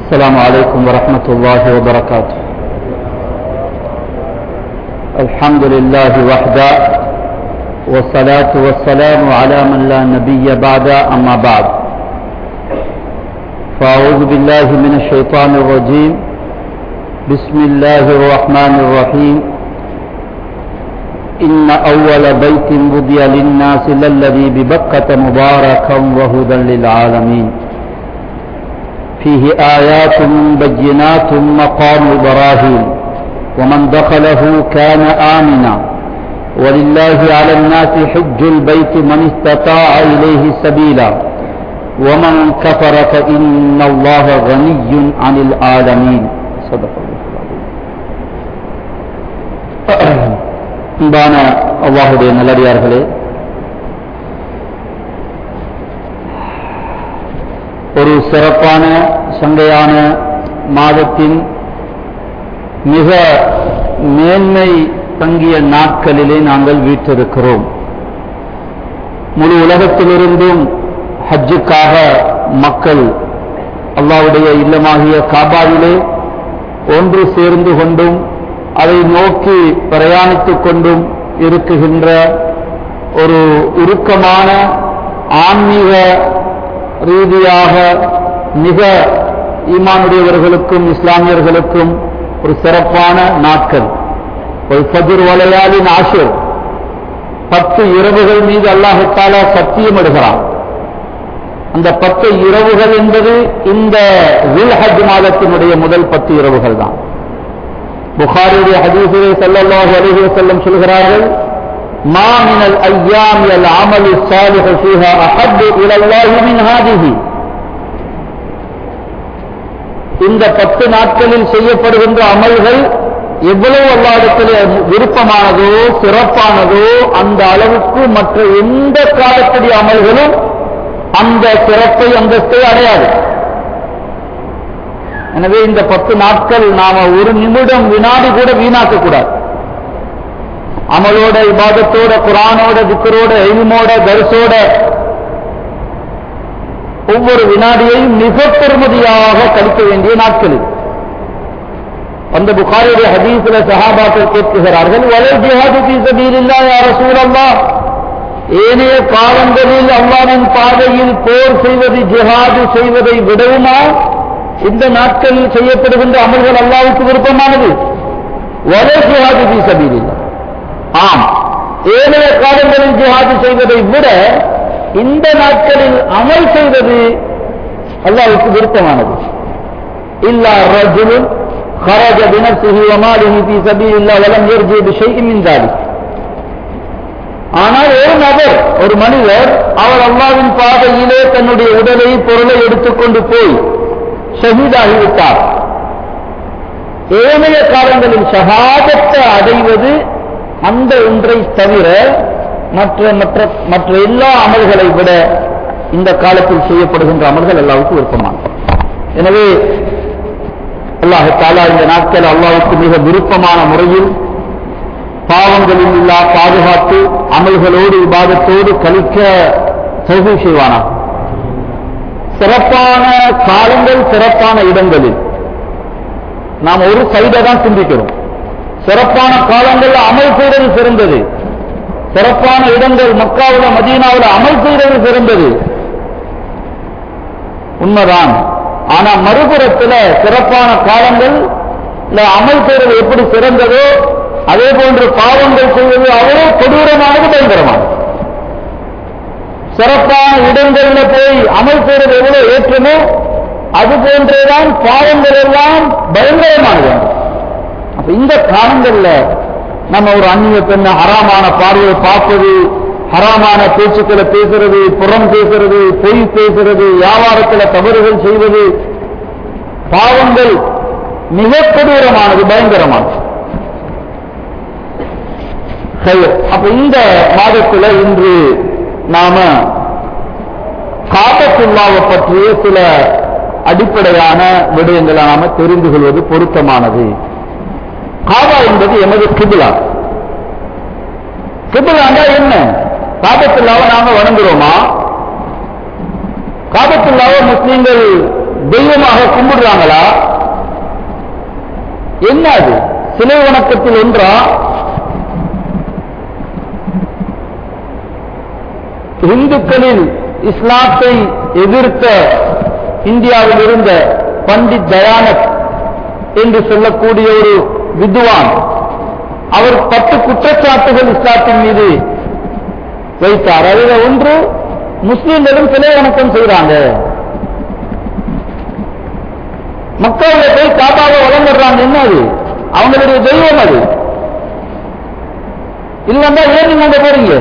السلام عليكم ورحمة الله وبركاته الحمد لله وحده والصلاة والسلام على من لا نبي بعد أما بعد فأعوذ بالله من الشيطان الرجيم بسم الله الرحمن الرحيم إن أول بيت وضي للناس للذي ببكة مباركا وهدى للعالمين فيه آيات بينات مقام إبراهيم ومن دخله كان آمنا ولله على الناس حج البيت من استطاع إليه سبيلا ومن كفر فإن الله غني عن العالمين صدق الله العظيم அன்பான அல்லாஹுடைய நல்லடியார்களே ஒரு சிறப்பான சங்கையான மாதத்தின் மிக மேன்மை தங்கிய நாட்களிலே நாங்கள் வீற்றிருக்கிறோம் முழு உலகத்திலிருந்தும் ஹஜ்ஜுக்காக மக்கள் அல்லாவுடைய இல்லமாகிய காபாவிலே ஒன்று சேர்ந்து கொண்டும் அதை நோக்கி பிரயாணித்துக் கொண்டும் இருக்குகின்ற ஒரு உருக்கமான ஆன்மீக ரீதியாக மிக ஈமானுடையவர்களுக்கும் இஸ்லாமியர்களுக்கும் ஒரு சிறப்பான நாட்கள் ஒரு ஃபஜுர் வலையாளின் ஆசிர் பத்து இரவுகள் மீது அல்லாஹத்தால சத்தியம் எடுகிறான் அந்த பத்து இரவுகள் என்பது இந்த வில்ஹஜ் மாதத்தினுடைய முதல் பத்து இரவுகள் தான் புகாரியுடைய ஹதீஸிலே ஸல்லல்லாஹு அலைஹி வஸல்லம் சொல்கிறார்கள் ما من الأيام العمل الصالح فيها أحب إلى الله من هذه இந்த பத்து நாட்களில் செய்யப்படுகின்ற அமல்கள் எவ்வளவு அல்லாடத்தில் விருப்பமானதோ சிறப்பானதோ அந்த அளவுக்கு மற்ற எந்த காலத்துடைய அமல்களும் அந்த சிறப்பை அந்தஸ்தை அடையாது எனவே இந்த பத்து நாட்கள் நாம ஒரு நிமிடம் வினாடி கூட வீணாக்க கூடாது அமலோட இபாதத்தோட குரானோட திக்கரோட எய்மோட தரிசோட ஒவ்வொரு வினாடியையும் மிக பெருமதியாக கழிக்க வேண்டிய நாட்கள் அந்த புகாரியுடைய ஹதீஸ்ல சஹாபாக்கள் கேட்கிறார்கள் வலை ஜிஹாது ஃபீ சபீலில்லாஹ் யா ரசூலல்லாஹ் ஏனைய காலங்களில் அல்லாவின் பாதையில் போர் செய்வது ஜிஹாது செய்வதை விடவுமா இந்த நாட்களில் செய்யப்படுகின்ற அமல்கள் அல்லாவுக்கு விருப்பமானது வலை ஜிஹாது ஃபீ சபீலில்லாஹ் ஆம் ஏனைய காலங்களில் ஜிஹாது செய்வதை விட இந்த நாட்களில் அமல் செய்வது அல்லாவுக்கு விருப்பமானது இல்லா ரஜுலுன் خرج بنفسه وماله في سبيل الله ولم يرجع بشيء من ذلك ஆனால் ஒரு நபர் ஒரு மனிதர் அவர் அல்லாவின் பாதையிலே தன்னுடைய உடலை பொருளை எடுத்துக்கொண்டு போய் ஷஹீதாகிவிட்டார் ஏனைய காலங்களில் ஷஹாதத்தை அடைவது அந்த ஒன்றை தவிர மற்ற மற்ற மற்ற எல்லா அமல்களை விட இந்த காலத்தில் செய்யப்படுகின்ற அமல்கள் அல்லாவுக்கு விருப்பமான எனவே அல்லாஹு தாலா இந்த நாட்கள் அல்லாவுக்கு மிக விருப்பமான முறையில் பாவங்களில் இல்லா பாதுகாத்து அமல்களோடு விவாதத்தோடு கழிக்க சௌகை செய்வானா சிறப்பான காலங்கள் சிறப்பான இடங்களில் நாம் ஒரு சைடை தான் சிந்திக்கிறோம் சிறப்பான காலங்கள் அமல் செய்வது சிறந்தது சிறப்பான இடங்கள் மக்காவில் மதீனாவில் அமல் செய்வது சிறந்தது உண்மைதான் ஆனா மறுபுறத்தில் சிறப்பான காலங்கள் அமல் செய்வது எப்படி சிறந்ததோ அதே போன்று பாவங்கள் செய்வது அவ்வளவு கொடூரமானது பயங்கரமானது சிறப்பான இடங்களில் போய் அமல் செய்வது எவ்வளவு ஏற்றுமோ அது போன்றேதான் பாவங்கள் எல்லாம் பயங்கரமானது அப்ப இந்த காலங்கள்ல நம்ம ஒரு அந்நிய பெண்ணை ஹராமான பார்வையை பார்ப்பது ஹராமான பேச்சுக்களை பேசுறது புறம் பேசுறது பொய் பேசுறது வியாபாரத்தில் தவறுகள் செய்வது பாவங்கள் மிக கொடூரமானது பயங்கரமானது அப்ப இந்த மாதத்துல இன்று நாம காபத்துல்லாவை பற்றிய சில அடிப்படையான விடயங்களை நாம தெரிந்து கொள்வது பொருத்தமானது காபா என்பது எமது கிபிலா கிபிலாண்டா என்ன காபத்துல்லாவை நாம வணங்குறோமா காபத்துல்லாவை முஸ்லீம்கள் தெய்வமாக கும்பிடுறாங்களா என்ன அது சிலை வணக்கத்தில் ஒன்றா இந்துக்களில் இஸ்லாத்தை எதிர்த்த இந்தியாவில் இருந்த பண்டித் தயானத் என்று சொல்லக்கூடிய ஒரு வித்வான் அவர் பத்து குற்றச்சாட்டுகள் இஸ்லாத்தின் மீது வைத்தார் அதில் ஒன்று முஸ்லீம்களும் சிலை வணக்கம் செய்றாங்க மக்கள்கிட்ட போய் காபாவை வழங்குறாங்க என்ன அது அவங்களுடைய தெய்வம் அது இல்லைன்னா ஏன் நீங்க அங்க போறீங்க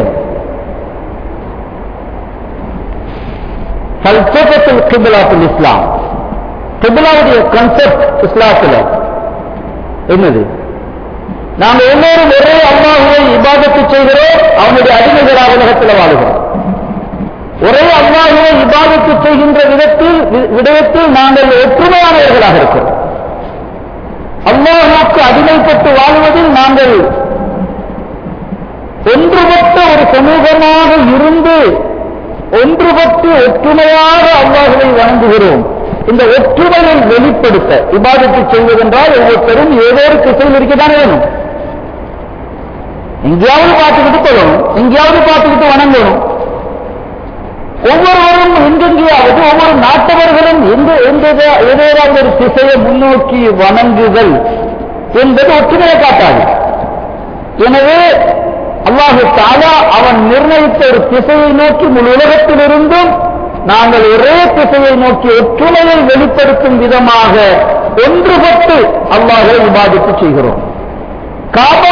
ஃபல்சஃபத்துல் கிபிலாத்துல் இஸ்லாம் கிபிலாவுடைய கன்செப்ட் இஸ்லாத்துல என்னது நாங்க எல்லோரும் ஒரே அல்லாஹுவை இபாதத்து செய்கிறோம் அவனுடைய அடிமைகளாக உலகத்தில் வாழுகிறோம் ஒரே அல்லாஹுவை இபாதத்து செய்கின்ற விதத்தில் வி- விடயத்தில் நாங்கள் ஒற்றுமையானவர்களாக இருக்கிறோம் அல்லாஹுக்கு அடிமைப்பட்டு வாழ்வதில் நாங்கள் ஒன்றுபட்ட ஒரு சமூகமாக இருந்து ஒன்றுபட்டு ஒற்றுமையாக அல்லாஹுவை வணங்குகிறோம் இந்த ஒற்றுமையை வெளிப்படுத்த இபாதத்து செய்வதென்றால் ஒவ்வொருத்தரும் ஏதோ ஒரு திசையில் இருக்கத்தானே வேணும் எங்கேயாவது பார்த்துக்கிட்டு கொள்ளணும் எங்கேயாவது பார்த்துக்கிட்டு வணங்கணும் ஒவ்வொருவரும் எங்கெங்கேயாவது ஒவ்வொரு நாட்டவர்களும் எந்த எந்த ஏதாவது ஒரு திசையை முன்னோக்கி வணங்குதல் என்பது ஒற்றுமையை காட்டாது எனவே அல்லாஹு தாலா அவன் நிர்ணயித்த ஒரு திசையை நோக்கி முழு உலகத்திலிருந்தும் நாங்கள் ஒரே திசையை நோக்கி ஒற்றுமையை வெளிப்படுத்தும் விதமாக ஒன்றுபட்டு அல்லாஹை விவாதித்து செய்கிறோம் காபா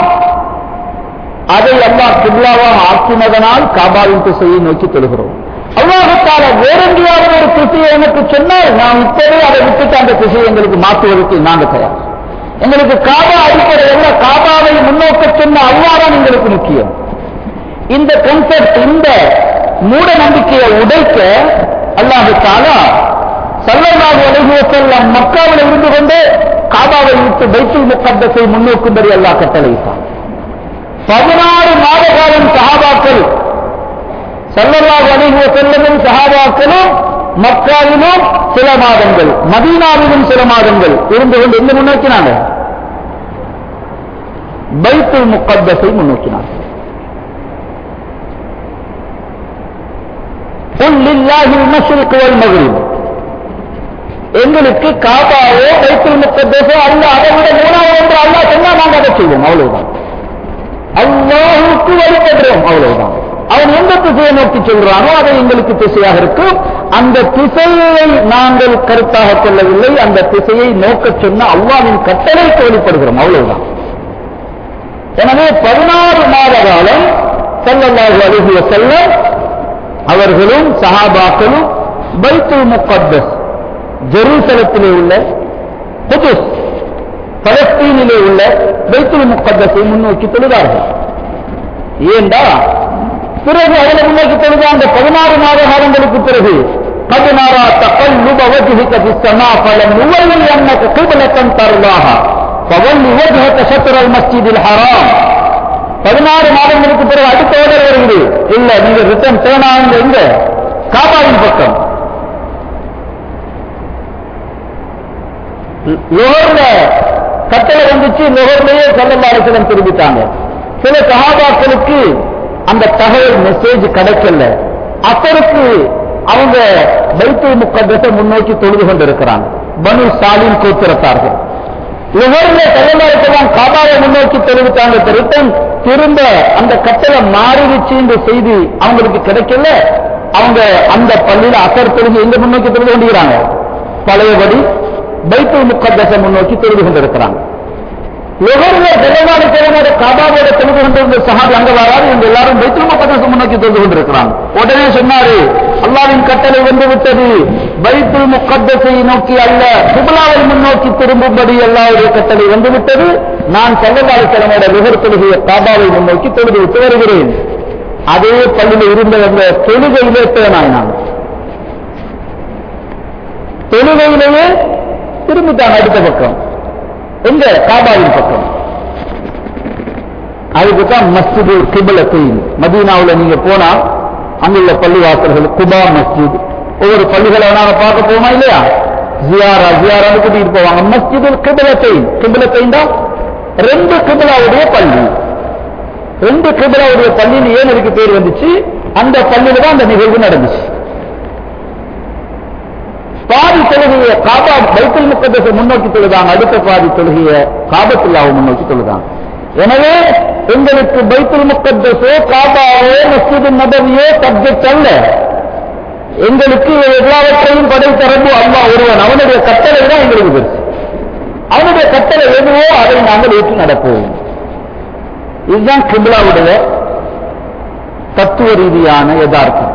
அதை அல்லாஹ் கிப்லாவாக ஆக்கினதனால் காபாவின் திசையை நோக்கி தொழுகிறோம் அல்லாஹத்தால வேறெங்கேயாவது ஒரு திசையை எனக்கு சொன்னால் நாம் இப்பவே அதை விட்டுட்டு அந்த திசையை எங்களுக்கு மாற்றுவதற்கு நாங்கள் தயார் எங்களுக்கு காபா அடிப்படையில் காபாவை முன்னோக்க சொன்ன அல்லாதான் எங்களுக்கு முக்கியம் இந்த கன்செப்ட் இந்த மூட நம்பிக்கையை உடைக்க அல்லாஹு தாலா சல்லல்லாஹு அலைஹி வஸல்லம் மக்காவில் இருந்து கொண்டு காபாவை விட்டு பைத்துல் முகத்தஸை முன்னோக்கும்படி அல்லாஹ் கட்டளையிட்டான் பதினாறு மாத காலம் சஹாபாக்கள் சல்லல்லாஹு அலைஹி வஸல்லமும் சஹாபாக்களும் மக்காவிலும் சில மாதங்கள் மதீனாவிலும் சில மாதங்கள் இருந்து கொண்டு எங்க முன்னோக்கினாங்க பைத்துல் முகத்தஸை முன்னோக்கினாங்க قل لله المشرق والمغرب எங்களுக்கு காபாவோ பைத்துல் முக்கத்தஸோ அல்ல அதை விட மூணாவது ஒன்று அல்லாஹ் சொன்னா நாங்க அதை செய்வோம் அவ்வளவுதான் அல்லாஹுக்கு வழிபடுறோம் அவ்வளவுதான் அவன் எந்த திசையை நோக்கி சொல்றானோ அது எங்களுக்கு திசையாக இருக்கும் அந்த திசையை நாங்கள் கருத்தாக கொள்ளவில்லை அந்த திசையை நோக்க சொன்ன அல்லாவின் கட்டளைக்கு வழிபடுகிறோம் அவ்வளவுதான் எனவே பதினாறு மாத காலம் செல்லல்லாஹு அலைஹி வஸல்லம் அவர்களும் சஹாபாக்களும் பைத்துல் முகத்தஸ் ஜெருசலத்திலே உள்ள குதுஸ் பலஸ்தீனிலே உள்ள பைத்துல் முகத்தஸை முன்னோக்கி தொழுதார்கள் ஏண்டா பிறகு அதில் முன்னோக்கி தொழுத அந்த பதினாறு மாத காலங்களுக்கு பிறகு பதினாறா தகல்லுப வஜ்ஹிக ஃபிஸ் ஸமா ஃபலம் நுவல்லி அன்னக கிப்லத்தன் தர்லாஹா ஃபவல்லி வஜ்ஹக ஷத்ரல் மஸ்ஜிதில் ஹராம் பதினாறு மாதங்களுக்கு பிறகு அடுத்த ஓடர் வருகிறது இல்ல நீங்க ரிட்டர்ன் டேர்ன் ஆகுங்க எங்க காபாவின் பக்கம் லோகர்ல கட்டளை வந்துச்சு லோகர்லயே செல்லல்லாரசிடம் தெரிவித்தாங்க சில சகாபாக்களுக்கு அந்த தகவல் மெசேஜ் கிடைக்கல அசருக்கு அவங்க பைத்துல் முக்கத்தத்தை முன்னோக்கி தொழுது கொண்டிருக்கிறாங்க பனு சாலின் கோத்திரத்தார்கள் லுகர்ல செல்லல்லாரசிடம் காபாவை முன்னோக்கி தெரிவித்தாங்க ரிட்டன் திரும்ப அந்த கட்டளை மாறிடுச்சு என்ற செய்தி அவங்களுக்கு கிடைக்கல அவங்க அந்த பள்ளியில அசர் தொழுகை எங்க முன்னோக்கி தொழுது கொண்டிருக்கிறாங்க பழையபடி பைத்துல் முக்கத்தசை முன்னோக்கி தொழுது கொண்டிருக்கிறாங்க லுகர்ல செல்லவாடு செல்லவாடு காபாவோட தொழுது கொண்டிருந்த சஹாபி அங்க வராது இவங்க எல்லாரும் பைத்துல் முக்கத்தசை முன்னோக்கி தொழுது கொண்டிருக்கிறாங்க உடனே சொன்னாரு அல்லாவின் கட்டளை வந்து விட்டது பைத்துல் முக்கத்தசை நோக்கி அல்ல குபலாவை முன்னோக்கி திரும்பும்படி அல்லாவுடைய கட்டளை வந்து விட்டது நான் செல்லவாடு செல்லமோட லுகர் தொழுகைய காபாவை முன்னோக்கி தொழுது விட்டு வருகிறேன் அதே பள்ளியில் இருந்த அந்த தொழுகையிலே பேனாயினாங்க தொழுகையிலேயே திரும்பிட்டாங்க அடுத்த பக்கம் எங்க காபாவின் பக்கம் அதுக்கு தான் மஸ்ஜிது கிபலத்தைன் மதீனாவுல நீங்க போனா அங்குள்ள பள்ளி வாசல்கள் குபா மஸ்ஜித் ஒவ்வொரு பள்ளிகளை நாம பார்க்க போமா இல்லையா ஜியாரா ஜியாரான்னு கூட்டிட்டு போவாங்க மஸ்ஜிதுல் கிபிலத்தைன் கிபிலத்தைன் தான் ரெண்டு கிபிலாவுடைய பள்ளி ரெண்டு கிபிலாவுடைய பள்ளியில் ஏன் இதுக்கு பேர் வந்துச்சு அந்த பள்ளியில தான் அந்த நிகழ்வு நடந்துச்சு பாதி தொழுகைய காபா பைத்துல் முக்கத்தத்தை முன்னோக்கி தொழுதாங்க அடுத்த பாதி தொழுகைய காபத்துல்லாவை முன்னோக்கி தொழுதாங்க எனவே எங்களுக்கு பைத்துல் முக்கத்தஸோ காபாவோ மஸ்ஜிது நபவியோ சப்ஜெக்ட் அல்ல எங்களுக்கு எல்லாவற்றையும் படைத்த ரப்பு அல்லாஹ் ஒருவன் அவனுடைய கட்டளை தான் எங்களுக்கு பெருசு அவனுடைய கட்டளை எதுவோ அதை நாங்கள் ஏற்று நடப்போம் இதுதான் கிபிலாவுடைய தத்துவ ரீதியான யதார்த்தம்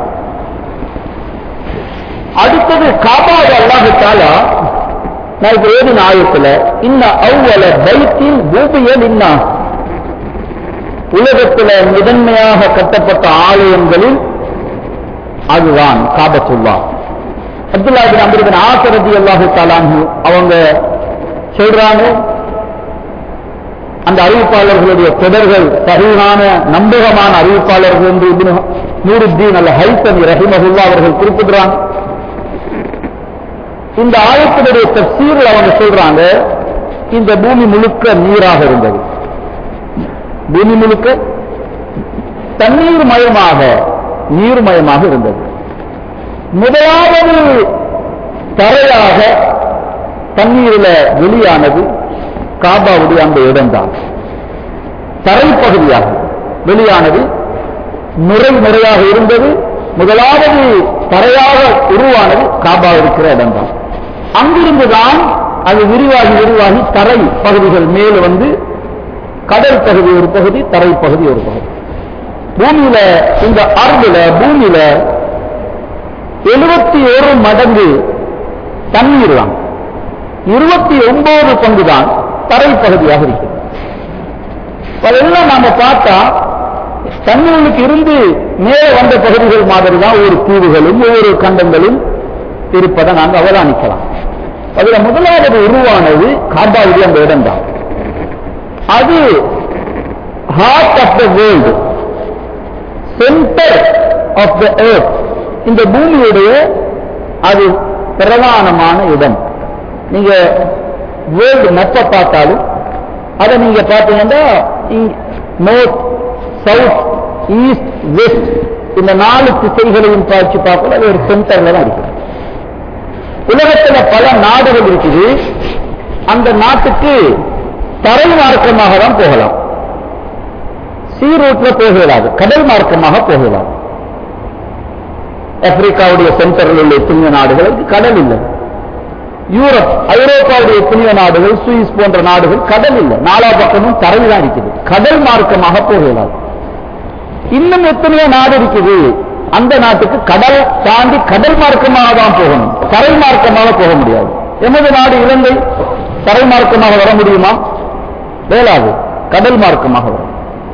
அடுத்தது காபாவது அல்லாஹு தாலா நான் இப்ப ஏதின ஆயத்துல இன்ன அவ்வள பைத்தின் பூபியல் இன்னா உலகத்துல முதன்மையாக கட்டப்பட்ட ஆலயங்களில் அதுதான் காபத்துல்லா அப்துல்லா பின் அம்பருபின் ஆசரதி அல்லாஹு தாலான்னு அவங்க சொல்றாங்க அந்த அறிவிப்பாளர்களுடைய தொடர்கள் சரியான நம்பகமான அறிவிப்பாளர்கள் என்று இப்னு நூருத்தீன் அல்ல ஹைசமி ரஹிமஹுல்லா அவர்கள் குறிப்பிடுறாங்க இந்த ஆயத்தினுடைய தப்சீரில் அவங்க சொல்றாங்க இந்த பூமி முழுக்க நீராக இருந்தது பூமி முழுக்க தண்ணீர் மயமாக நீர்மயமாக இருந்தது முதலாவது தரையாக தண்ணீரில் வெளியானது காபாவுடைய அந்த இடம்தான் தரைப்பகுதியாக வெளியானது நுரை நுரையாக இருந்தது முதலாவது தரையாக உருவானது காபா இருக்கிற இடம்தான் அங்கிருந்துதான் அது விரிவாகி விரிவாகி தரை பகுதிகள் மேல் வந்து கடல் பகுதி ஒரு பகுதி தரை பகுதி ஒரு பகுதி பூமியில இந்த அர்பில பூமியில எழுபத்தி ஒரு மடங்கு தண்ணீர் தான் இருபத்தி ஒன்பது பங்கு தான் தரை பகுதியாக இருக்கிறது அதெல்லாம் நாம பார்த்தா தண்ணீருக்கு இருந்து மேலே வந்த பகுதிகள் மாதிரி தான் ஒவ்வொரு தீவுகளும் ஒவ்வொரு கண்டங்களும் இருப்பதை நாங்கள் அவதானிக்கலாம் அதுல முதலாவது உருவானது காபாவுடைய அந்த இடம் தான் அது heart of the world centre of the earth இந்த பூமியுடைய அது பிரதானமான இடம் நீங்க வேர்ல்டு மெப்பை பார்த்தாலும் அதை நீங்க பார்த்தீங்கன்னா நோர்த் சவுத் ஈஸ்ட் வெஸ்ட் இந்த நாலு திசைகளையும் பார்த்து பார்க்கல அது ஒரு சென்டர்ல தான் இருக்குது உலகத்துல பல நாடுகள் இருக்குது அந்த நாட்டுக்கு தரை மார்க்கமாக தான் போகலாம் சீ ரூட்ல போகலாது கடல் மார்க்கமாக போகலாம் ஆப்பிரிக்காவுடைய சென்டரில் உள்ள எத்தனையோ நாடுகளுக்கு கடல் இல்லை யூரோப் ஐரோப்பாவுடைய எத்தனையோ நாடுகள் சுவிஸ் போன்ற நாடுகள் கடல் இல்லை நாலா பக்கமும் தரை தான் இருக்குது கடல் மார்க்கமாக போகலாம் இன்னும் எத்தனையோ நாடு இருக்குது அந்த நாட்டுக்கு கடல் தாண்டி கடல் மார்க்கமாக தான் போகணும் தரை மார்க்கமாக போக முடியாது எமது நாடு இலங்கை தரை மார்க்கமாக வர முடியுமா வேளாது கடல் மார்க்கமாக வரும்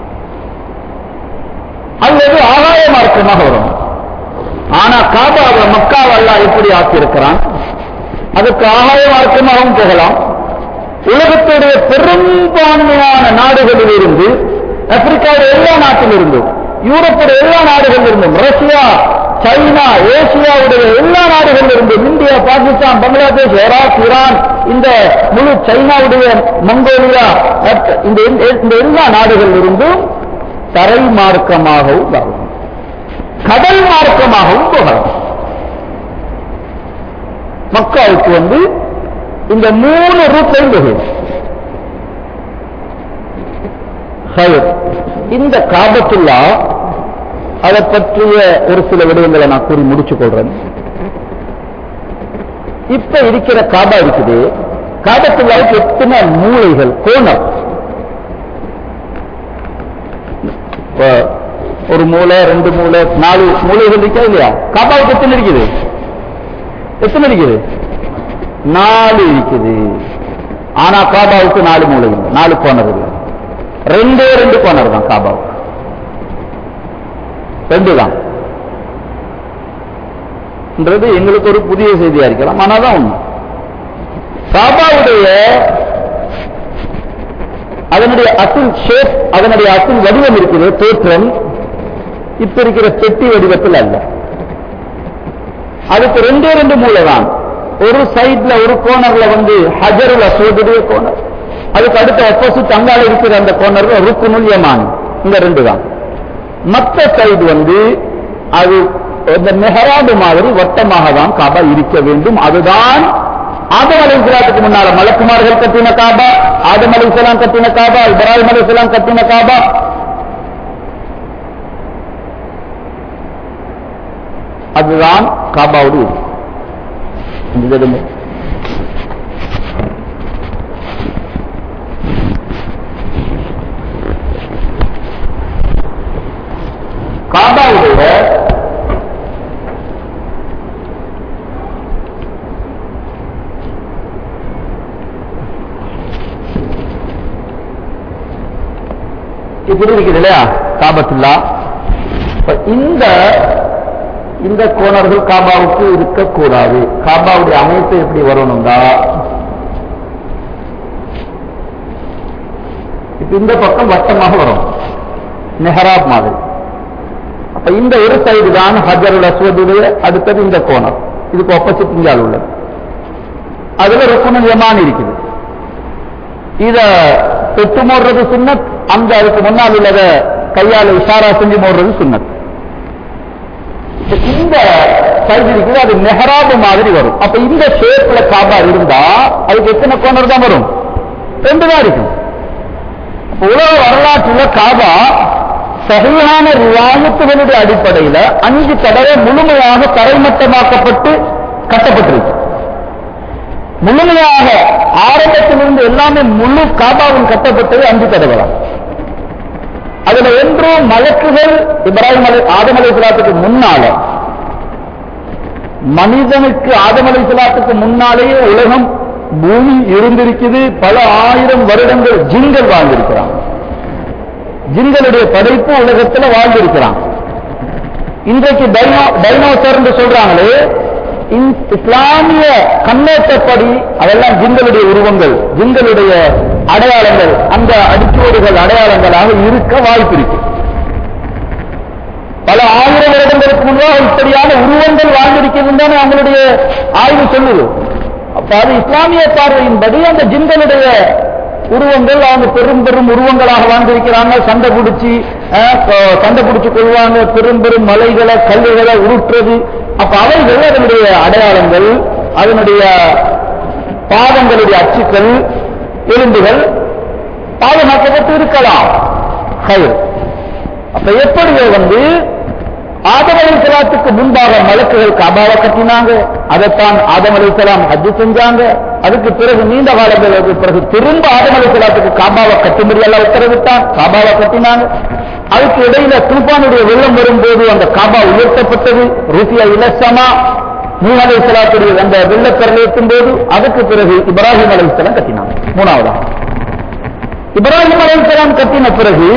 அல்லது ஆகாய மார்க்கமாக வரும் ஆனா காபாவை மக்காவெல்லாம் எப்படி ஆக்கியிருக்கிறான் அதுக்கு ஆகாய மார்க்கமாகவும் போகலாம் உலகத்துடைய பெரும்பான்மையான நாடுகளில் இருந்து ஆப்பிரிக்காவுடைய எல்லா நாட்டிலிருந்தும் யூரோப்புடைய எல்லா நாடுகளில் இருந்தும் ரஷ்யா சைனா ஏசியாவுடைய எல்லா நாடுகளில் இருந்தும் India Pakistan Bangladesh Iraq Iran இந்த முழு சைனாவுடைய மங்கோலியா இந்த இந்த எல்லா நாடுகளில் இருந்தும் தரை மார்க்கமாகவும் வரும் கடல் மார்க்கமாகவும் போகலாம் மக்காவுக்கு வந்து இந்த மூணு ரூட்லையும் போகும் இந்த காபத்துல்லா அதை பற்றிய ஒரு சில விடயங்களை நான் கூறி முடிச்சு கொள்றேன் இப்ப இருக்கிற காபா இருக்குது காபத்துல்லாவுக்கு எத்தனை மூளைகள் கோணம் ஒரு மூளை ரெண்டு மூளை நாலு மூளைகள் இருக்கா இல்லையா காபாவுக்கு எத்தனை இருக்குது எத்தனை இருக்குது நாலு இருக்குது ஆனா காபாவுக்கு நாலு மூளை இல்லை நாலு கோணர் இல்லை ரெண்டே ரெண்டு கோணர் தான் காபாவுக்கு ரெண்டு தான் எங்களுக்கு ஒரு புதிய செய்தியா இருக்கலாம் ஆனாதான் உண்மை காபாவுடைய அதனுடைய அசில் ஷேப் அதனுடைய அசில் வடிவம் இருக்குது தோற்றம் இப்ப இருக்கிற பெட்டி வடிவத்தில் அல்ல அதுக்கு ரெண்டே ரெண்டு மூளை தான் ஒரு சைட்ல ஒரு கோனர்ல வந்து ஹஜருல் அஸ்வதுடைய கோனர் அதுக்கு அடுத்த ஆப்போசிட் அங்கால இருக்கிற அந்த கோனர்ல ருக்குனுல் யமான் இந்த ரெண்டு தான் மற்ற சைடு வந்து அது இந்த மெஹராபு மாதிரி வட்டமாக தான் காபா இருக்க வேண்டும் அதுதான் ஆதம் அலை இஸ்லாத்துக்கு முன்னால மலக்குமார்கள் கட்டின காபா ஆதம் அலை இஸ்லாம் கட்டின காபா இப்ராஹிம் அலை இஸ்லாம் கட்டின காபா அதுதான் காபாவுடைய இது எடுங்க. காபாவுடைய இப்படி இருக்குது இல்லையா காபத்துல்லா இப்ப இந்த இந்த கோணர்கள் காபாவுக்கு இருக்கக்கூடாது காபாவுடைய அமைப்பு எப்படி வரணும்டா இப்ப இந்த பக்கம் வட்டமாக வரும் மெஹராப் மாதிரி அப்ப இந்த ஒரு சைடு தான் ஹஜருல் அஸ்வதுடைய அடுத்தது இந்த கோணம் இதுக்கு ஆப்போசிட் இங்கால் உள்ளது அதுல ருக்குனுல் யமான் இருக்குது இத தொட்டு மோடுறது சுன்னத் அந்த அதுக்கு முன்னால் உள்ளத கையால இஷாரா செஞ்சு மோடுறது சுன்னத் இப்ப இந்த சைடு இருக்குது அது மெஹராபு மாதிரி வரும் அப்ப இந்த ஷேப்ல காபா இருந்தா அதுக்கு எத்தனை கோணர் தான் வரும் ரெண்டு தான் இருக்கும் அப்ப உலக வரலாற்றுல காபா சகையான ரிவாயத்துகளுடைய அடிப்படையில அஞ்சு தடவை முழுமையாக தரைமட்டமாக்கப்பட்டு கட்டப்பட்டிருக்கு முழுமையாக ஆரம்பத்திலிருந்து எல்லாமே முழு காபாவும் கட்டப்பட்டது அஞ்சு தடவை தான் அதுல ஒன்று மலக்குகள் இப்ராஹிம் அலை ஆதம் அலை முன்னால மனிதனுக்கு ஆதம் அலை முன்னாலேயே உலகம் பூமி இருந்திருக்குது பல ஆயிரம் வருடங்கள் ஜின்கள் வாழ்ந்திருக்கிறான் ஜின்களுடைய படைப்பு உலகத்துல வாழ்ந்திருக்கிறான் இன்றைக்கு டைனோ டைனோசர் என்று சொல்றாங்களே இந்- இஸ்லாமிய கண்ணோட்டப்படி அதெல்லாம் ஜின்களுடைய உருவங்கள் ஜின்களுடைய அடையாளங்கள் அந்த அடிச்சுவடுகள் அடையாளங்களாக இருக்க வாய்ப்பு இருக்கு பல ஆயிரம் வருடங்களுக்கு முன்பாக இப்படியான உருவங்கள் வாழ்ந்திருக்கிறது தானே அவங்களுடைய ஆய்வு சொல்லுது அப்ப அது இஸ்லாமிய பார்வையின்படி அந்த ஜின்களுடைய உருவங்கள் அவங்க பெரும் பெரும் உருவங்களாக வாழ்ந்திருக்கிறாங்க சண்டை பிடிச்சி அஹ், கொ- சண்டை பிடிச்சு கொள்வாங்க பெரும் பெரும் மலைகளை கல்லுகளை உருட்டுறது அப்ப அவைகள் அதனுடைய அடையாளங்கள் அதனுடைய பாதங்களுடைய அச்சுக்கள் எலும்புகள் பாதுகாக்கப்பட்டு இருக்கலாம் கயிறு அப்ப எப்படியோ வந்து ஆதம் அலைசலாத்துக்கு முன்பாக மலக்குகள் கபாவை கட்டினாங்க அதைத்தான் ஆதம் அலைசலாம் ஹஜ்ஜு செஞ்சாங்க அதுக்கு பிறகு நீண்ட காலங்களுக்கு பிறகு திரும்ப ஆதம் அலைசலாத்துக்கு காபாவை கட்டும்படி எல்லாம் உத்தரவிட்டான் காபாவை கட்டினாங்க அதுக்கு இடையில தூபானுடைய வெள்ளம் வரும்போது அந்த காபா உயர்த்தப்பட்டது ருசியா இலசமா மூணு அலைசலாத்துடைய அந்த வெள்ளக்கரல் ஏற்றும் போது அதுக்கு பிறகு இப்ராஹிம் அலைசலாம் கட்டினாங்க மூணாவதா இப்ராஹிம் அலைசலாம் கட்டின பிறகு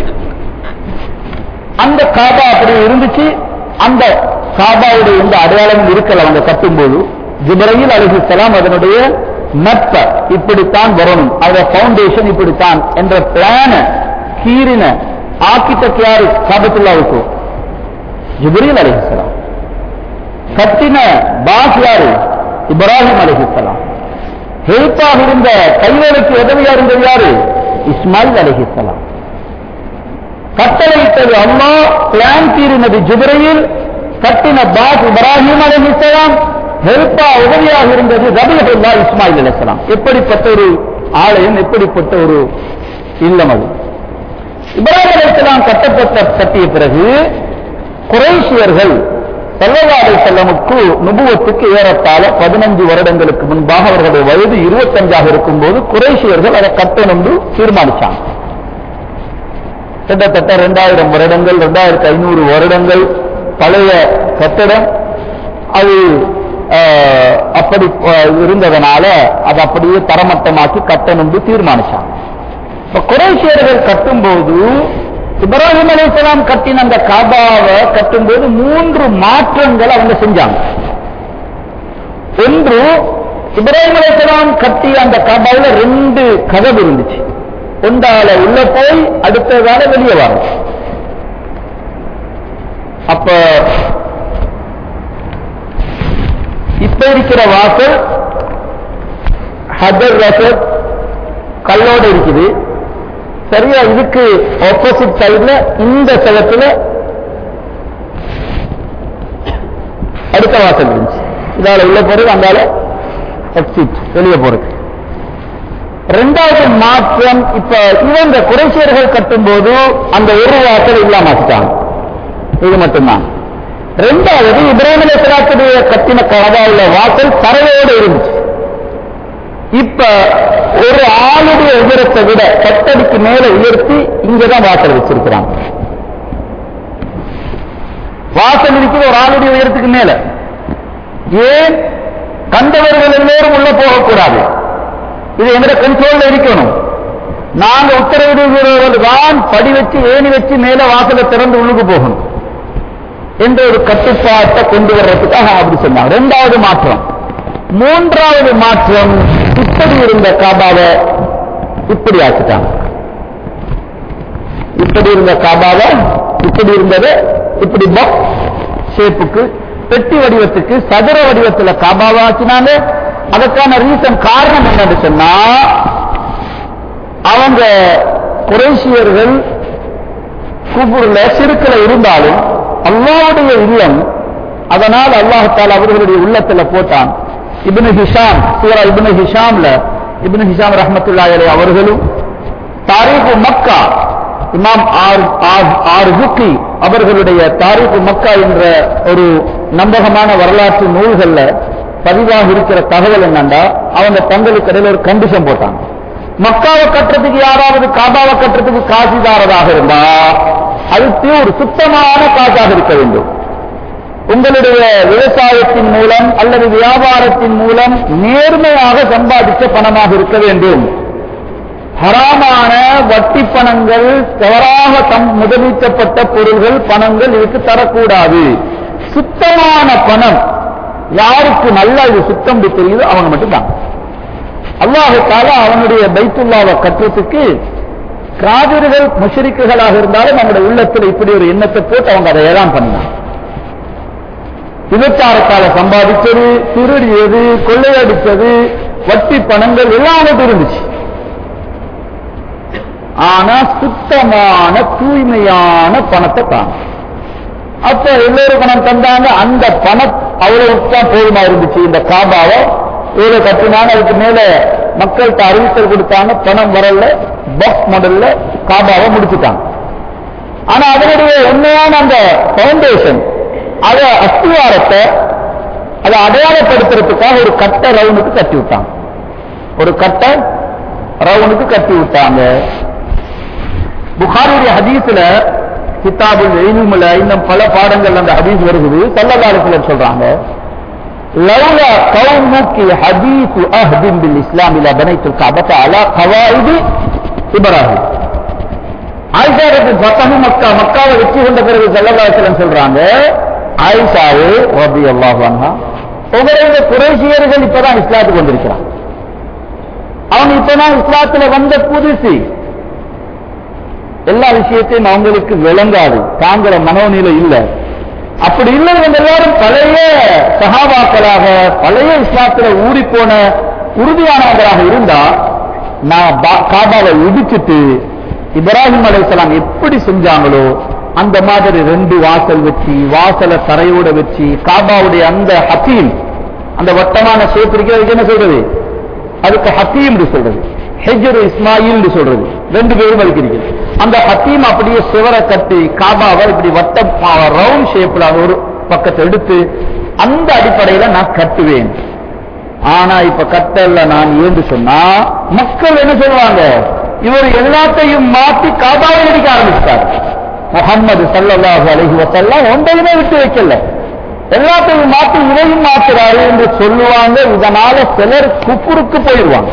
அந்த காபா அப்படி இருந்துச்சு அந்த காபாவுடைய எந்த அடையாளமும் இருக்கல அவங்க கட்டும்போது ஜிப்ரையில் அலிஹிஸ்லாம் அதனுடைய நட்ப இப்படித்தான் வரணும் அதோட பவுண்டேஷன் இப்படித்தான் என்ற பிளான கீரின ஆக்கிட்ட யாரு காபத்துல்லாவுக்கு ஜிப்ரீல் அலிஹிஸ்லாம் கட்டின பாஸ் யாரு இப்ராஹிம் அலிஹிஸ்லாம் ஹெல்ப்பாக இருந்த கைவேலைக்கு உதவியா இருந்தது யாரு இஸ்மாயில் அலிஹிஸ்லாம் கட்டளையிட்டது அம்மா பிளான் தீரினது ஜிப்ரையில் கட்டின பாஸ் இப்ராஹிம் அலைஹிஸ்ஸலாம் ஹெல்ப்பா உதவியாக இருந்தது ரபியத்துல்லா இஸ்மாயில் அலைஹிஸ்ஸலாம் எப்படிப்பட்ட ஒரு ஆலயம் எப்படிப்பட்ட ஒரு இல்லம் அது இப்ராஹிம் அலைஹிஸ்ஸலாம் கட்டப்பட்ட கட்டிய பிறகு குறைஷியர்கள் சல்லல்லா அலைஹிஸ்ஸலாமுக்கு நுபுவத்துக்கு ஏறத்தாழ பதினஞ்சு வருடங்களுக்கு முன்பாக அவர்களுடைய வயது இருபத்தஞ்சாக இருக்கும்போது குறைஷியர்கள் அதை கட்டணும் என்று தீர்மானிச்சாங்க கிட்டத்தட்ட ரெண்டாயிரம் வருடங்கள் ரெண்டாயிரத்தி ஐநூறு வருடங்கள் பழைய கட்டடம் அது ஆஹ், அப்படி ஆஹ், இருந்ததனால அது அப்படியே தரமட்டமாக்கி கட்டணும் தீர்மானிச்சாங்க இப்ப குறைசியர்கள் கட்டும்போது இப்ராஹிம் அலைஹிஸ்ஸலாம் கட்டின அந்த காபாவை கட்டும்போது மூன்று மாற்றங்கள் அவங்க செஞ்சாங்க ஒன்று இப்ராஹிம் அலைஹிஸ்ஸலாம் கட்டிய அந்த காபாவில் ரெண்டு கதவு இருந்துச்சு ஒன்றால உள்ள போய் அடுத்ததால வெளியே வரும் அப்ப இப்ப இப்ப இருக்கிற வாசல் ஹஜர் ரசத் கல்லோட இருக்குது சரியா இதுக்கு ஆப்போசிட் சைடுல இந்த செவத்துல அடுத்த வாசல் இருந்துச்சு இதால உள்ள போறது அந்தால எக்ஸிட் வெளியே போறது ரெண்டாவது மாற்றம் இப்ப இவங்க குறைசியர்கள் கட்டும்போது அந்த ஒரு வாசல் இல்லாம ஆக்கிட்டாங்க இது மட்டும்தான் ரெண்டாவது இப்ராஹிம் அலைஹிஸ்ஸலாத்துடைய கட்டின கனவாவுள்ள வாசல் தரையோடு இருந்துச்சு இப்ப ஒரு ஆளுடைய உயரத்தை விட கட்டடிக்கு மேல உயர்த்தி இங்கதான் வாசல் வச்சிருக்கிறாங்க வாசல் இருக்குது ஒரு ஆளுடைய உயரத்துக்கு மேல ஏன் கண்டவர்கள் எல்லோரும் உள்ள போகக்கூடாது இது எங்க கண்ட்ரோல்ல இருக்கணும் நாங்க உத்தரவிடுகிறவர்கள் தான் படி வச்சு ஏணி வச்சு மேல வாசலை திறந்து உள்ளுக்கு போகணும் என்ற ஒரு கட்டுப்பாட்டை கொண்டு வர்றதுக்காக அப்படி சொன்னாங்க ரெண்டாவது மாற்றம் மூன்றாவது மாற்றம் இப்படி இருந்த காபாவை இப்படி ஆக்கிட்டாங்க இப்படி இருந்த காபாவை இப்படி இருந்தது இப்படி பாக்ஸ் ஷேப்புக்கு பெட்டி வடிவத்துக்கு சதுர வடிவத்துல காபாவை ஆக்கினாங்க அதற்கான ரீசன் காரணம் என்னன்னு சொன்னா அவங்க குறைசியர்கள் குபுர்ல சிறுக்கில் இருந்தாலும் அல்லாவுடைய இல்லம் அதனால் அல்லாஹால அவர்களுடைய உள்ளத்துல போட்டான் இப்னு ஹிஷாம் சூரா இப்னு ஹிஷாம்ல இப்னு ஹிஷாம் ரஹமத்துல்லாஹி அலைஹி அவர்களும் தாரீஃபு மக்கா இமாம் ஆர் ஆர்- ஆர் ஜுக்கி அவர்களுடைய தாரீஃபு மக்கா என்ற ஒரு நம்பகமான வரலாற்று நூல்கள்ல பதிவாக இருக்கிற தகவல் என்னண்டா அவங்க தங்களுக்கு இடையில ஒரு கண்டிஷன் போட்டாங்க மக்காவை கட்டுறதுக்கு யாராவது காபாவை கட்டுறதுக்கு காசிதாரதாக இருந்தா அதுக்கு ஒரு சுத்தமான காசாக இருக்க வேண்டும் உங்களுடைய விவசாயத்தின் மூலம் அல்லது வியாபாரத்தின் மூலம் நேர்மையாக சம்பாதிச்ச பணமாக இருக்க வேண்டும் ஹராமான வட்டி பணங்கள் தவறாக தம் முதலீட்டப்பட்ட பொருள்கள் பணங்கள் இதுக்கு தரக்கூடாது சுத்தமான பணம் யாருக்கு நல்லா இது சுத்தம் தெரியுதோ அவங்க மட்டும்தான் அல்லாஹு தாலா அவனுடைய பைத்துல்லாவை கட்டுறதுக்கு காவிர்கள் முஷரிக்குகளாக இருந்தாலும் நம்முடைய உள்ளத்தில் இப்படி ஒரு எண்ணத்தை போட்டு அவங்க அதை ஏதான் பண்ணாங்க விபச்சாரத்தால சம்பாதிச்சது திருடியது கொள்ளையடிச்சது வட்டி பணங்கள் எல்லாம் அவங்கள்ட்ட இருந்துச்சு ஆனா சுத்தமான தூய்மையான பணத்தை தான் அப்ப எல்லோரும் பணம் தந்தாங்க அந்த பணம் அவ்வளவு தான் போதுமா இருந்துச்சு இந்த காபாவை ஏதோ கட்டினாங்க அதுக்கு மேல மக்கள்கிட்ட அறிவித்தல் கொடுத்தாங்க பணம் வரல பாக்ஸ் மாடல்ல காபாவை முடிச்சுட்டாங்க ஆனா அதனுடைய உண்மையான அந்த பவுண்டேஷன் அத அஸ்திவாரத்தை அதை அடையாளப்படுத்துறதுக்காக ஒரு கட்டை ரவுனுக்கு கட்டி விட்டாங்க ஒரு கட்டை ரவுனுக்கு கட்டி விட்டாங்க புகாருடைய ஹதீஸ்ல கிதாபுல் எய்னுமுல இன்னும் பல பாடங்கள் அந்த ஹதீஸ் வருகிறது சல்லல்லாஹு சொல்றாங்க لولا قومك حديث أهد بالإسلام لبنيت الكعبة على قواعد إبراهيم ஆயிஷா ரத்து பத்தகு மக்கா மக்காவை வெற்றி கொண்ட பிறகு செல்லதாசலம் சொல்றாங்க ஆயிஷாவு ரபி அல்லாஹ் உங்களுடைய குறைசியர்கள் இப்பதான் இஸ்லாத்துக்கு வந்திருக்கிறாங்க அவங்க இப்பதான் இஸ்லாத்துல வந்த புதுசு எல்லா விஷயத்தையும் அவங்களுக்கு விளங்காது தாங்கிற மனோநிலை இல்ல அப்படி இல்லை இவங்க எல்லாரும் பழைய சகாபாக்களாக பழைய இஸ்லாத்துல ஊறி போன உறுதியானவங்களாக இருந்தா நான் பா- காபாவை இடிச்சிட்டு இப்ராஹிம் அலைஹிஸ்ஸலாம் எப்படி செஞ்சாங்களோ அந்த மாதிரி ரெண்டு வாசல் வச்சு வாசலை தரையோட வச்சு காபாவுடைய அந்த ஹத்தீம் அந்த வட்டமான ஷேப் இருக்கிறதுக்கு என்ன சொல்றது அதுக்கு ஹத்தீம் சொல்றது ஹெஜர் இஸ்மாயில் சொல்றது ரெண்டு பேரும் அதுக்கு இருக்குது அந்த ஹத்தீம் அப்படியே சிவரை கட்டி காபாவை இப்படி வட்ட ரவுண்ட் ஷேப்ல ஒரு பக்கத்தை எடுத்து அந்த அடிப்படையில நான் கட்டுவேன் ஆனா இப்ப கட்டல்ல நான் ஏந்து சொன்னா மக்கள் என்ன சொல்லுவாங்க இவர் எல்லாத்தையும் மாத்தி காபாவை அடிக்க ஆரம்பிச்சிட்டார் முகம்மது சல்லல்லாஹு அலைஹி வஸல்லம் ஒன்றையுமே விட்டு வைக்கல எல்லாத்தையும் மாத்தி இதையும் மாத்துறாரு என்று சொல்லுவாங்க இதனால சிலர் குப்புருக்கு போயிடுவாங்க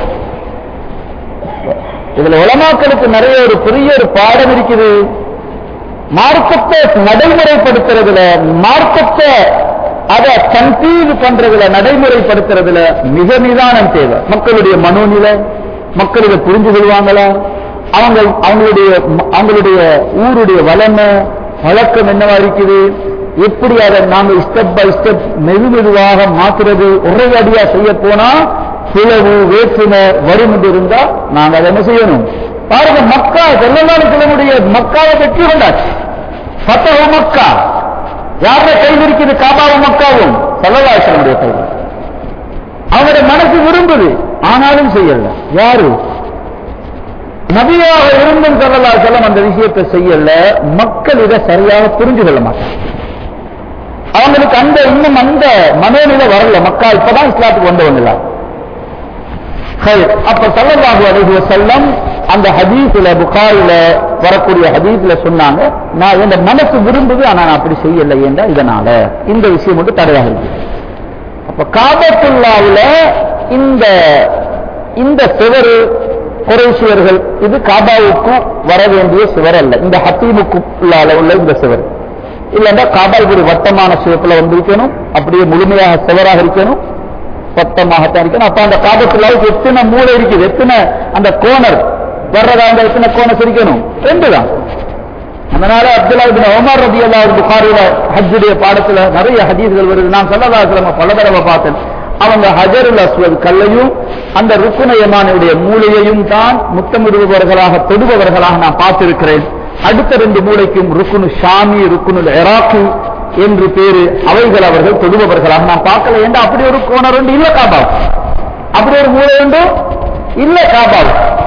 இதுல உலமாக்களுக்கு நிறைய ஒரு பெரிய ஒரு பாடம் இருக்குது மார்க்கத்தை நடைமுறைப்படுத்துறதுல மார்க்கத்தை அதை கன்ஃபியூஸ் பண்றதுல நடைமுறைப்படுத்துறதுல மிக நிதானம் தேவை மக்களுடைய மனோநிலை மக்கள் இதை புரிஞ்சு கொள்வாங்களா அவங்க அவங்களுடைய அவங்களுடைய ஊருடைய வளமை பழக்கம் என்னவா இருக்குது எப்படி அதை நாம ஸ்டெப் பை ஸ்டெப் மெது மெதுவாக மாத்துறது ஒரே அடியா செய்ய போனா பிளவு வேற்றுமை வரும் என்று இருந்தா நாங்க அதை என்ன செய்யணும் பாருங்க மக்கா செல்லலாறு செல்லமுடைய மக்காவை வெற்றி கொண்டாச்சு பத்தக மக்கா யாருடைய கையில் இருக்குது காபாவும் மக்காவும் செல்லலாறு செல்லமுடைய கையில் அவங்களுடைய மனசு விரும்புது ஆனாலும் செய்யல யாரு நபியாக இருந்தும் சொல்லலா செல்லம் அந்த விஷயத்தை செய்யல மக்கள் இதை சரியாக புரிஞ்சு கொள்ள மாட்டாங்க அவங்களுக்கு அந்த இன்னும் அந்த மனோநிலை வரல மக்கா இப்பதான் இஸ்லாத்துக்கு வந்தவங்க எல்லாம். சரி, அப்ப சல்லல்லாஹு அலைஹி வஸல்லம் அந்த ஹதீஸ்ல புகாரில வரக்கூடிய ஹதீஸ்ல சொன்னாங்க நான் என் மனசு விரும்புது ஆனா நான் அப்படி செய்யலை என்ற இதனால இந்த விஷயம் மட்டும் தடையாக இருக்கு அப்ப காபத்துல்லாவுல இந்த இந்த சிவரு குறைசியர்கள் இது காபாவுக்கு வர வேண்டிய சிவர் அல்ல இந்த ஹத்தீமுக்கு உள்ளால உள்ள இந்த சிவர் இல்லைன்னா காபா இப்படி வட்டமான சிவப்புல வந்து இருக்கணும் அப்படியே முழுமையாக சிவராக இருக்கணும் வட்டமாகத்தான் இருக்கணும் அப்ப அந்த காபத்துல்லாவுக்கு எத்தனை மூளை இருக்குது எத்தனை அந்த கோணர் வர்றதா அந்த எத்தனை கோணஸ் இருக்கணும் ரெண்டு தான் அதனால அப்துல்லா இபின் உமர் ரதியல்லாஹு புகாரில ஹஜ்ஜுடைய பாடத்துல நிறைய ஹதீஸ்கள் வருது நான் சல்லல்லாஹு பல தடவை பார்த்தேன் அவங்க ஹஜருல் அஸ்வத் கல்லையும் அந்த ருக்குனயமானுடைய மூளையையும் தான் முத்தமிடுபவர்களாக தொடுபவர்களாக நான் பார்த்திருக்கிறேன் அடுத்த ரெண்டு மூளைக்கும் ருக்குனு ஷாமி ருக்குனு இராக்கி என்று பேரு அவைகள் அவர்கள் தொடுபவர்களாக நான் பார்க்கல ஏண்டா அப்படி ஒரு கோணர் உண்டு இல்ல காபா அப்படி ஒரு மூளை உண்டு இல்ல காபா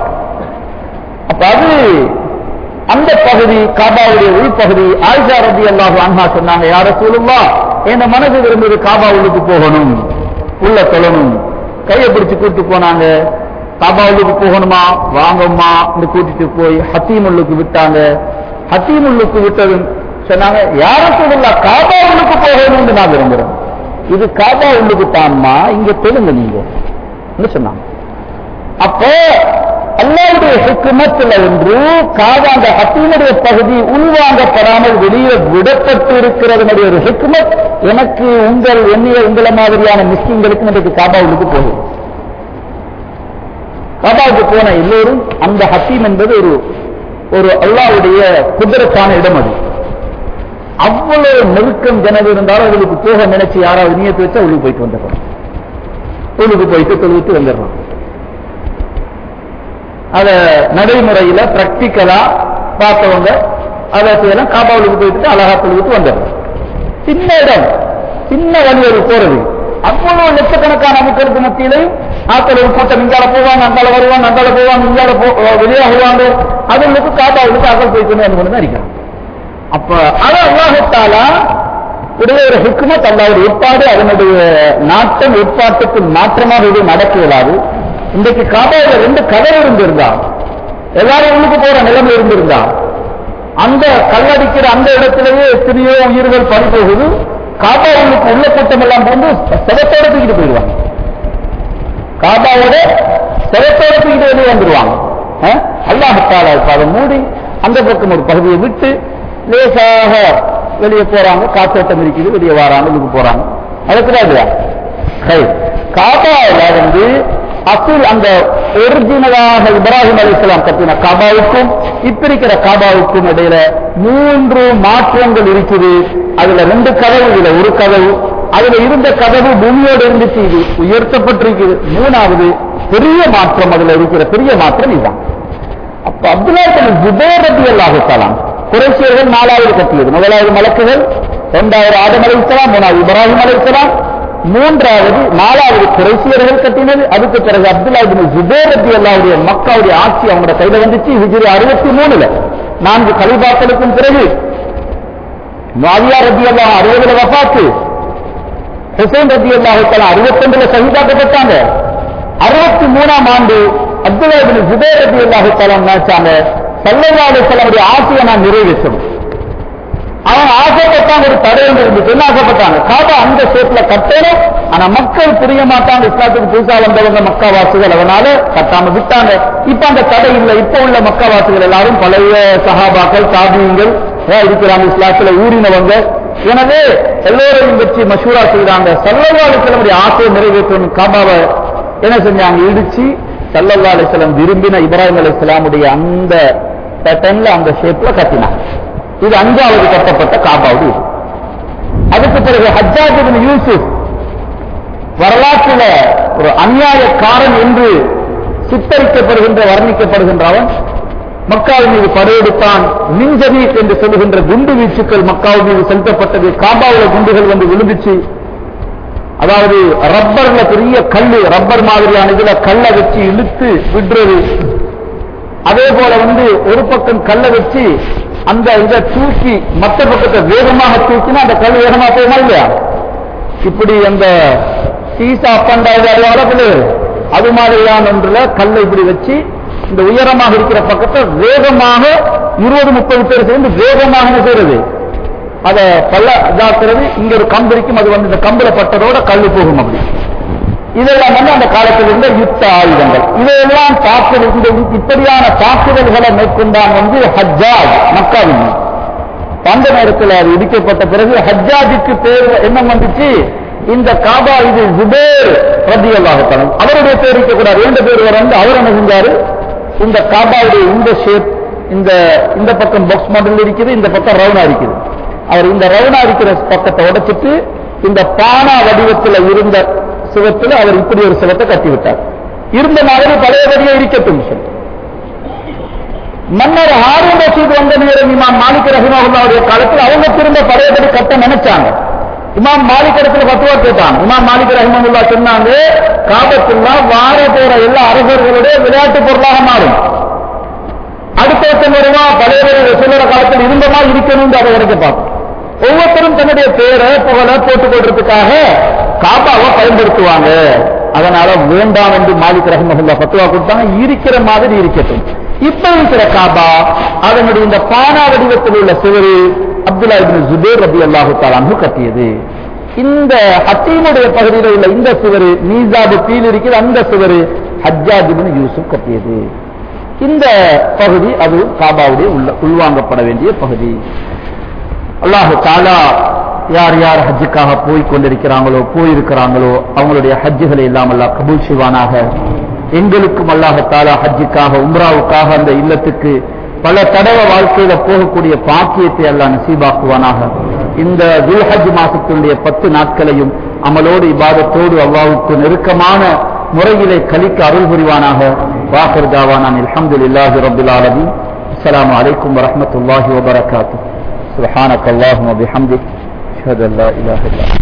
அப்ப அது அந்த பகுதி காபாவுடைய உள்பகுதி ஆயிஷா ரதி அல்லாஹு அன்ஹா சொன்னாங்க யார சொல்லுவா என் மனது விரும்புது காபா உள்ளுக்கு போகணும் உள்ள தொழணும் கையை பிடிச்சு கூட்டு போனாங்க காபா உள்ளுக்கு போகணுமா வாங்கம்மா கூட்டிட்டு போய் ஹத்தீம் உள்ளுக்கு விட்டாங்க ஹத்தீம் உள்ளுக்கு விட்டது சொன்னாங்க யார சொல்லல காபா உள்ளுக்கு போகணும்னு நான் விரும்புறேன் இது காபா உள்ளுக்கு தான்மா இங்க தெலுங்கு நீங்க என்ன சொன்னாங்க அப்போ அல்லாவுடைய ஹுக்குமத்தில் ஒன்று காதா அந்த ஹத்தீனுடைய பகுதி உள்வாங்கப்படாமல் வெளியே விடப்பட்டு இருக்கிறதனுடைய ஒரு ஹுக்குமத் எனக்கு உங்கள் எண்ணிய உங்களை மாதிரியான மிஸ்கிங்களுக்கு இன்றைக்கு காபாவுக்கு போகுது காபாவுக்கு போன எல்லோரும் அந்த ஹத்தீம் என்பது ஒரு ஒரு அல்லாவுடைய குதிரத்தான இடம் அது அவ்வளவு நெருக்கம் ஜனது இருந்தாலும் அவளுக்கு போக நினைச்சு யாராவது நீயத்து வச்சா உள்ளுக்கு போயிட்டு வந்துடுறான் உள்ளுக்கு போயிட்டு தொழுவிட்டு வந்துடுறான் அத நடைமுறையில பிராக்டிக்கலா பார்த்தவங்க அதை செய்யலாம் காபாவுக்கு போயிட்டு அழகா தொழுவிட்டு வந்துடுறோம் சின்ன இடம் சின்ன வழி அது போறது அவ்வளவு லட்சக்கணக்கான மக்களுக்கு மத்தியிலையும் ஆக்கள் ஒரு கூட்டம் இங்கால போவாங்க அங்கால வருவாங்க அங்கால போவாங்க இங்கால போ வெளியாகுவாங்க அதுங்களுக்கு காபாவுக்கு அகல் போயிட்டு வந்து தான் இருக்கிறாங்க அப்ப அது அல்லாஹத்தாலா உடைய ஒரு ஹிக்மத் அல்லாவுடைய ஏற்பாடு அதனுடைய நாட்டம் ஏற்பாட்டுக்கு மாற்றமாக இது நடக்க இயலாது இன்றைக்கு காபாவில் ரெண்டு கதவு இருந்திருந்தா எல்லாரும் உள்ளுக்கு போற நிலைமை இருந்திருந்தா அந்த கல்லடிக்கிற அந்த இடத்திலேயே எத்தனையோ உயிர்கள் பறி போகுது காபா உள்ளுக்கு உள்ள கூட்டம் எல்லாம் போந்து செவத்தோட தூக்கிட்டு போயிடுவாங்க காபாவோட செவத்தோட தூக்கிட்டு வெளியே வந்துருவாங்க அல்லாஹால அதை மூடி அந்த பக்கம் ஒரு பகுதியை விட்டு லேசாக வெளியே போறாங்க காத்தோட்டம் இருக்குது வெளியே வராங்க இதுக்கு போறாங்க அதுக்குதான் இல்லையா காபாவில வந்து அசுல் அந்த ஒரிஜினலாக இப்ராஹிம் அலிஸ்லாம் கட்டின காபாவுக்கும் இப்ப இருக்கிற காபாவுக்கும் இடையில மூன்று மாற்றங்கள் இருக்குது அதுல ரெண்டு கதவு இதுல ஒரு கதவு அதுல இருந்த கதவு பூமியோடு இருந்துச்சு இது உயர்த்தப்பட்டிருக்குது மூணாவது பெரிய மாற்றம் அதுல இருக்கிற பெரிய மாற்றம் இதுதான் அப்ப அப்துல்லா ஜுபேர் ரபி அல்லாஹாலாம் குறைசியர்கள் நாலாவது கட்டியது முதலாவது மலக்குகள் இரண்டாவது ஆதம் அலைசலாம் மூணாவது இப்ராஹிம் அலைசலாம் மூன்றாவது நாலாவது குறைசியர்கள் கட்டினது அதுக்கு பிறகு அப்துல்லா பின் ஜுபேர் ரபி அல்லாவுடைய மக்காவுடைய ஆட்சி அவங்களோட கையில வந்துச்சு ஹிஜ்ரி அறுபத்தி மூணுல நான்கு கலிபாக்களுக்கும் பிறகு மாவியா ரபி அல்லா அறுபதுல வபாத்து ஹுசைன் ரபி அல்லாஹுத்தலா அறுபத்தொன்றுல சகிதாக்கப்பட்டாங்க அறுபத்தி மூணாம் ஆண்டு அப்துல்லா பின் ஜுபேர் ரபி அல்லாஹுத்தலா நினைச்சாங்க சல்லல்லா அலிஸ்லாமுடைய ஆசையை நான் நிறைவேற்றணும் அவன் ஆசைப்பட்டாங்க ஒரு தடை இருந்துச்சு என்ன ஆசைப்பட்டாங்க காபா அந்த ஷேப்ல கட்டணும் ஆனா மக்கள் புரிய மாட்டாங்க இஸ்லாத்துக்கு புதுசா வந்தவங்க மக்காவாசிகள் அதனால கட்டாம விட்டாங்க இப்ப அந்த தடை இல்லை இப்ப உள்ள மக்காவாசிகள் எல்லாரும் பழைய சஹாபாக்கள் தாபியங்கள் இருக்கிறாங்க இஸ்லாத்துல ஊறினவங்க எனவே எல்லோரையும் வச்சு மஷூரா செய்யறாங்க சல்லல்லா அலிஸ்லமுடைய ஆசையை நிறைவேற்றணும் காபாவை என்ன செஞ்சாங்க இடிச்சு சல்லல்லா அலிஸ்லாம் விரும்பின இப்ராஹிம் அலி இஸ்லாமுடைய அந்த பேட்டர்ன்ல அந்த ஷேப்ல கட்டினாங்க இது அஞ்சாவது கட்டப்பட்ட காபாவுடைய அதுக்கு பிறகு ஹஜ்ஜாஜ் இப்னு யூசுப் வரலாற்றில ஒரு அநியாயக்காரன் என்று சித்தரிக்கப்படுகின்ற வர்ணிக்கப்படுகின்ற அவன் மக்காவின் மீது படையெடுத்தான் மின்ஜனீத் என்று சொல்லுகின்ற குண்டு வீச்சுக்கள் மக்காவின் மீது செலுத்தப்பட்டது காபாவுல குண்டுகள் வந்து விழுந்துச்சு அதாவது ரப்பர்ல பெரிய கல்லு ரப்பர் மாதிரியான இதுல கல்லை வச்சு இழுத்து விடுறது அதே போல வந்து ஒரு பக்கம் கல்லை வச்சு அந்த இதை தூக்கி மற்ற பக்கத்தை வேகமாக தூக்கினா அந்த கல் வேகமா போகுமா இல்லையா இப்படி அந்த சீசா பண்டாவது அறிவாளர்களே அது மாதிரியான ஒன்றுல கல்லை இப்படி வச்சு இந்த உயரமாக இருக்கிற பக்கத்தை வேகமாக இருபது முப்பது பேர் சேர்ந்து வேகமாக என்ன செய்யறது அதை பல்ல இதாக்குறது இங்க ஒரு கம்பு இருக்கும் அது வந்து இந்த கம்புல பட்டதோட கல்லு போகும் அப்படி இதெல்லாம் வந்து அந்த காலத்தில் இருந்த யுத்த ஆயுதங்கள் இதையெல்லாம் தாக்குதல் இந்த இப்படியான தாக்குதல்களை மேற்கொண்டான் வந்து ஹஜ்ஜாஜ் மக்காவின் அந்த நேரத்தில் அது இடிக்கப்பட்ட பிறகு ஹஜ்ஜாஜுக்கு பேர் என்ன வந்துச்சு இந்த காபா இது ஜுபேர் ரபி அல்லாஹத்தனம் அவருடைய பேர் இருக்கக்கூடாது இரண்டு பேர் வந்து அவர் என்ன செஞ்சாரு இந்த காபாவுடைய இந்த ஷேப் இந்த இந்த பக்கம் பாக்ஸ் மாடல் இருக்குது இந்த பக்கம் ரவுனா இருக்குது அவர் இந்த ரவுனா இருக்கிற பக்கத்தை உடைச்சிட்டு இந்த பானா வடிவத்தில் இருந்த சிவத்தில் அவர் இப்படி ஒரு சிவத்தை கட்டிவிட்டார் இருந்த மாதிரி பழையபடியே இருக்கட்டும் சொல்லி மன்னர் ஹாரூன் ரஷீத் வந்த நேரம் இமாம் மாலிக் ரஹிமஹுல்லாவுடைய காலத்தில் அவங்க திரும்ப பழையபடி கட்ட நினைச்சாங்க இமாம் மாலிக் இடத்துல பத்துவா கேட்டான் இமாம் மாலிக் ரஹிமஹுல்லா சொன்னாங்க காபத்துல்லா வார போற எல்லா அரசர்களுடைய விளையாட்டு பொருளாக மாறும் அடுத்த வருஷம் வருவா பழைய ரசூலோட காலத்தில் இருந்தமா இருக்கணும் அதை வரைக்கும் பார்ப்போம் ஒவ்வொருத்தரும் தன்னுடைய பேரை புகழ போட்டுக் கொள்றதுக்காக காபாவை பயன்படுத்துவாங்க அதனால வேண்டாம் என்று மாலிக் ரஹிமஹுல்லா பத்துவா கொடுத்தாங்க இருக்கிற மாதிரி இருக்கட்டும் இப்ப இருக்கிற காபா அதனுடைய இந்த பானா வடிவத்தில் உள்ள சிவரு அப்துல்லா இபின் ஜுபேர் ரபி அல்லாஹு தாலானு கட்டியது இந்த ஹத்தீமுடைய பகுதியில் உள்ள இந்த சுவரு மீசாபு கீழ் இருக்கிற அந்த சுவரு ஹஜ்ஜாஜ் இபின் யூசுப் கட்டியது இந்த பகுதி அது காபாவுடைய உள்ள உள்வாங்கப்பட வேண்டிய பகுதி அல்லாஹு தாலா யார் யார் ஹஜ்ஜுக்காக போய் கொண்டிருக்கிறாங்களோ போயிருக்கிறாங்களோ அவங்களுடைய ஹஜ்ஜுகளை எல்லாம் அல்லாஹ் கபூல் செய்வானாக எங்களுக்கும் அல்லாஹ் தாலா ஹஜ்ஜுக்காக உம்ராவுக்காக அந்த இல்லத்துக்கு பல தடவை வாழ்க்கையில போகக்கூடிய பாக்கியத்தை அல்லாஹ் நசீபாக்குவானாக இந்த துல்ஹஜ் மாசத்தினுடைய பத்து நாட்களையும் அமலோடு இபாதத்தோடு அல்லாவுக்கு நெருக்கமான முறையிலே கலிக்க அருள் புரிவானாக வாஹர் தாவானான் அல்ஹம்துலில்லாஹி ரப்பில் ஆலமீன் அஸ்ஸலாமு அலைக்கும் வரஹ்மத்துல்லாஹி வபரகாத்துஹு سبحانك اللهم وبحمدك اشهد ان لا اله الا انت